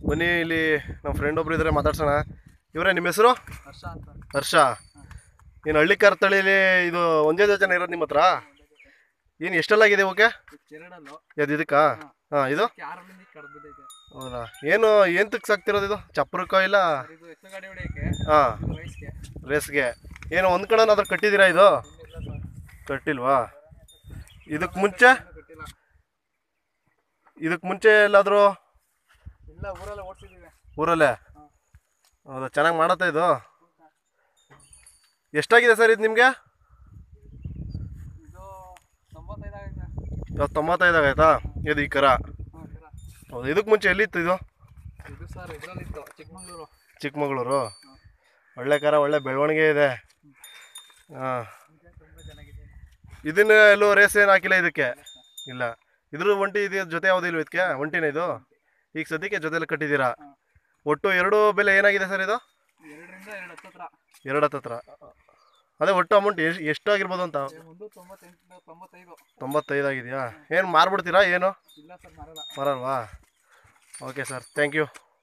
ಬನ್ನಿ ಇಲ್ಲಿ ನಮ್ಮ ಫ್ರೆಂಡ್ ಒಬ್ರು ಇದ್ದಾರೆ ಮಾತಾಡ್ಸೋಣ ಇವರೇ ನಿಮ್ಮ ಹೆಸರು ಹರ್ಷ ಅಂತ ಹರ್ಷ ಏನು ಹಳ್ಳಿ ಕಾರ್ ತಳಿಲಿ ಇದು ಒಂದೇ ಜನ ಇರೋದು ನಿಮ್ಮ ಹತ್ರ ಏನು ಎಷ್ಟೆಲ್ಲಾಗಿದೆ ಓಕೆ ಚೆರಡಲ್ಲು ಅದು ಇದಕ್ಕಾ ಹಾಂ ಇದು ಯಾರಲ್ಲಿಂದ ಕಡ್ಬಿದ್ದೈತೆ ಹೌದಾ ಏನು ಎಂತಕ್ಕೆ ಸಾಕ್ತಿರೋದು ಇದು ಚಪ್ರಕ್ಕೋ ಇಲ್ಲ ಸರ್ ಇದು ಎತ್ತು ಗಾಡಿ ಹೊಡೆಯಕ್ಕೆ ಹಾಂ ಇದು ರೈಸ್ಗೆ ರೇಸ್ಗೆ ಏನು ಒಂದು ಕಡೆನಾದ್ರೂ ಕಟ್ಟಿದ್ದೀರಾ ಇದು ಇಲ್ಲ ಸರ್ ಕಟ್ಟಿಲ್ವಾ ಇದಕ್ಕೆ ಮುಂಚೆ ಇನ್ನೂ ಕಟ್ಟಿಲ್ಲ ಇದಕ್ಕೆ ಮುಂಚೆ ಎಲ್ಲಾದರೂ ಇಲ್ಲ ಊರಲ್ಲೇ ಓಡಿಸಿದ್ದೀವಿ ಊರಲ್ಲೇ ಹೌದಾ ಚೆನ್ನಾಗಿ ಮಾಡತ್ತಾ ಇದು ಎಷ್ಟಾಗಿದೆ ಸರ್ ಇದು ನಿಮಗೆ ಇದು ತೊಂಬತ್ತೈದು ಆಗೈತೆ ಇವಾಗ ತೊಂಬತ್ತೈದು ಆಗೈತಾ ಇದು ಈ ಕರ ಹಾಂ ಸರ ಹೌದು ಇದಕ್ಕೆ ಮುಂಚೆ ಎಲ್ಲಿತ್ತು ಇದು ಇದು ಸರ್ ಇದರಲ್ಲಿತ್ತು ಚಿಕ್ಕಮಂಗ್ಳೂರು ಚಿಕ್ಕಮಗಳೂರು ಒಳ್ಳೆ ಕರ ಒಳ್ಳೆ ಬೆಳವಣಿಗೆ ಇದೆ ಹಾಂ ತುಂಬ ಚೆನ್ನಾಗಿದೆ ಇದನ್ನ ಎಲ್ಲೂ ರೇಸ್ ಏನು ಹಾಕಿಲ್ಲ ಇದಕ್ಕೆ ಇಲ್ಲ ಇದ್ರ ಒಂಟಿ ಇದು ಜೊತೆ ಯಾವುದೂ ಇಲ್ವ ಇದಕ್ಕೆ ಒಂಟಿನ ಇದು ಈಗ ಸದ್ಯಕ್ಕೆ ಜೊತೆಲಿ ಕಟ್ಟಿದ್ದೀರಾ ಒಟ್ಟು ಎರಡು ಬೆಲೆ ಏನಾಗಿದೆ ಸರ್ ಇದು ಎರಡರಿಂದ ಎರಡು ಹತ್ತತ್ರ ಎರಡು ಹತ್ತತ್ರ ಅದೇ ಒಟ್ಟು ಅಮೌಂಟ್ ಎಷ್ಟು ಎಷ್ಟಾಗಿರ್ಬೋದು ಅಂತ ಒಂದು ತೊಂಬತ್ತೆಂಟು ತೊಂಬತ್ತೈದು ತೊಂಬತ್ತೈದು ಆಗಿದೆಯಾ ಏನು ಮಾರ್ಬಿಡ್ತೀರಾ ಏನು ಇಲ್ಲ ಸರ್ ಮರಲ್ಲ ಮಾರಲ್ವಾ ಓಕೆ ಸರ್ ಥ್ಯಾಂಕ್ ಯು